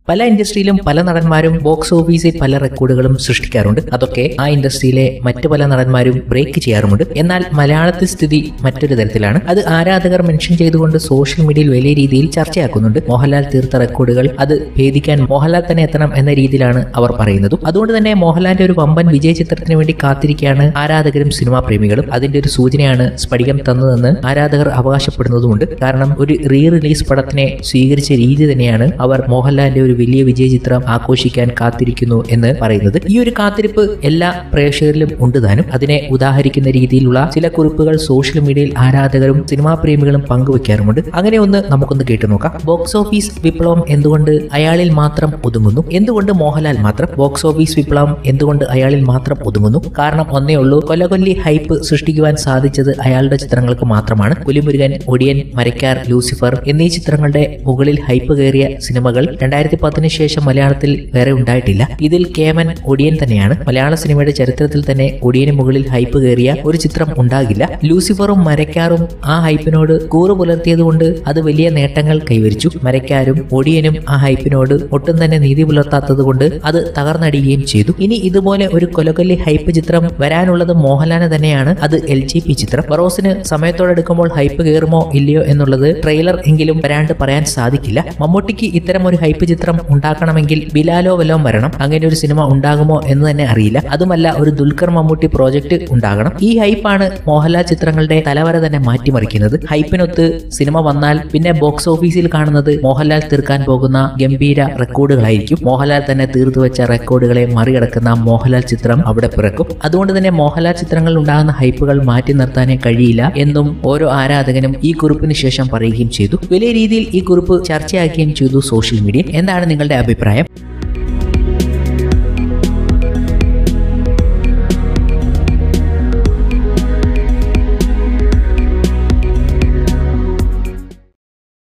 പല ഇൻഡസ്ട്രിയിലും പല നടന്മാരും ബോക്സ് ഓഫീസിൽ പല റെക്കോർഡുകളും സൃഷ്ടിക്കാറുണ്ട് അതൊക്കെ ആ ഇൻഡസ്ട്രിയിലെ മറ്റു പല നടന്മാരും ബ്രേക്ക് ചെയ്യാറുമുണ്ട് എന്നാൽ മലയാളത്തിൽ സ്ഥിതി മറ്റൊരു തരത്തിലാണ് അത് ആരാധകർ മെൻഷൻ ചെയ്തുകൊണ്ട് സോഷ്യൽ മീഡിയയിൽ വലിയ രീതിയിൽ ചർച്ചയാക്കുന്നുണ്ട് മോഹൻലാൽ തീർത്ത റെക്കോർഡുകൾ അത് ഭേദിക്കാൻ മോഹൻലാൽ തന്നെ എത്തണം എന്ന രീതിയിലാണ് അവർ പറയുന്നതും അതുകൊണ്ട് തന്നെ മോഹൻലാലിന്റെ ഒരു വമ്പൻ വിജയ ചിത്രത്തിന് വേണ്ടി കാത്തിരിക്കുകയാണ് ആരാധകരും സിനിമാ പ്രേമികളും അതിന്റെ ഒരു സൂചനയാണ് സ്ഫടികം തന്നതെന്ന് ആരാധകർ അവകാശപ്പെടുന്നതുമുണ്ട് കാരണം ഒരു റീ റിലീസ് പടത്തിനെ സ്വീകരിച്ച രീതി തന്നെയാണ് അവർ മോഹൻലാലിന്റെ ഒരു വലിയ വിജയ ചിത്രം ആഘോഷിക്കാൻ കാത്തിരിക്കുന്നു എന്ന് പറയുന്നത് ഈ ഒരു കാത്തിരിപ്പ് എല്ലാ പ്രേക്ഷകരിലും ഉണ്ട് താനും അതിനെ ഉദാഹരിക്കുന്ന രീതിയിലുള്ള ചില കുറിപ്പുകൾ സോഷ്യൽ മീഡിയയിൽ ആരാധകരും സിനിമാ പ്രേമികളും പങ്കുവെക്കാറുമുണ്ട് അങ്ങനെ ഒന്ന് നമുക്കൊന്ന് കേട്ടു നോക്കാം ബോക്സ് ഓഫീസ് വിപ്ലവം എന്തുകൊണ്ട് അയാളിൽ മാത്രം ഒതുങ്ങുന്നു എന്തുകൊണ്ട് മോഹൻലാൽ മാത്രം ബോക്സ് ഓഫീസ് വിപ്ലവം എന്തുകൊണ്ട് അയാളിൽ മാത്രം ഒതുങ്ങുന്നു കാരണം ഒന്നേ ഉള്ളൂ കൊലകൊല്ലി ഹൈപ്പ് സൃഷ്ടിക്കുവാൻ സാധിച്ചത് അയാളുടെ ചിത്രങ്ങൾക്ക് മാത്രമാണ് പുലിമുരുകൻ ഒടിയൻ മരക്കാർ ലൂസിഫർ എന്നീ ചിത്രങ്ങളുടെ മുകളിൽ ഹൈപ്പ് കയറിയ സിനിമകൾ രണ്ടായിരത്തി പത്തിന് ശേഷം മലയാളത്തിൽ വേറെ ഉണ്ടായിട്ടില്ല ഇതിൽ കേമൻ ഒടിയൻ തന്നെയാണ് മലയാള സിനിമയുടെ ചരിത്രത്തിൽ തന്നെ ഒടിയന് മുകളിൽ ഹൈപ്പ് കയറിയ ഒരു ചിത്രം ഉണ്ടാകില്ല ലൂസിഫറും മരക്കാറും ആ ഹൈപ്പിനോട് കൂറു പുലർത്തിയതുകൊണ്ട് അത് വലിയ നേട്ടങ്ങൾ കൈവരിച്ചു മരക്കാരും ഒടിയനും ആ ഹൈപ്പിനോട് ഒട്ടും തന്നെ നീതി പുലർത്താത്തത് കൊണ്ട് അത് തകർന്നടിയുകയും ചെയ്തു ഇനി ഇതുപോലെ ഒരു കൊലകൊല്ലി ഹൈപ്പ് ചിത്രം വരാനുള്ളത് മോഹൻലാലിന് തന്നെയാണ് അത് എൽ ജി പി ചിത്രം ബറോസിന് സമയത്തോടെടുക്കുമ്പോൾ ഹൈപ്പ് കയറുമോ ഇല്ലയോ എന്നുള്ളത് ട്രെയിലർ എങ്കിലും വരാണ്ട് പറയാൻ സാധിക്കില്ല മമ്മൂട്ടിക്ക് ഇത്തരം ഒരു ഹൈപ്പ് ചിത്രം ഉണ്ടാക്കണമെങ്കിൽ ബിലാലോ വല്ലതും വരണം അങ്ങനെ ഒരു സിനിമ ഉണ്ടാകുമോ എന്ന് തന്നെ അറിയില്ല അതുമല്ല ഒരു ദുൽഖർ മമ്മൂട്ടി പ്രോജക്റ്റ് ഉണ്ടാകണം ഈ ഹൈപ്പാണ് മോഹൻലാൽ ചിത്രങ്ങളുടെ തലവര തന്നെ മാറ്റിമറിക്കുന്നത് ഹൈപ്പിനൊത്ത് സിനിമ വന്നാൽ പിന്നെ ബോക്സ് ഓഫീസിൽ കാണുന്നത് മോഹൻലാൽ തീർക്കാൻ പോകുന്ന ഗംഭീര റെക്കോർഡുകളായിരിക്കും മോഹൻലാൽ തന്നെ തീർത്തു വെച്ച റെക്കോർഡുകളെ മറികടക്കുന്ന മോഹൻലാൽ ചിത്രം അവിടെ പിറക്കും അതുകൊണ്ട് തന്നെ മോഹൻലാൽ ചിത്രങ്ങളിൽ ഉണ്ടാകുന്ന ഹൈപ്പുകൾ മാറ്റി നിർത്താനേ കഴിയില്ല എന്നും ഓരോ ആരാധകനും ഈ കുറിപ്പിന് ശേഷം പറയുകയും ചെയ്തു വലിയ രീതിയിൽ ഈ കുറിപ്പ് ചർച്ചയാക്കുകയും ചെയ്തു സോഷ്യൽ മീഡിയ എന്താണ് നിങ്ങളുടെ അഭിപ്രായം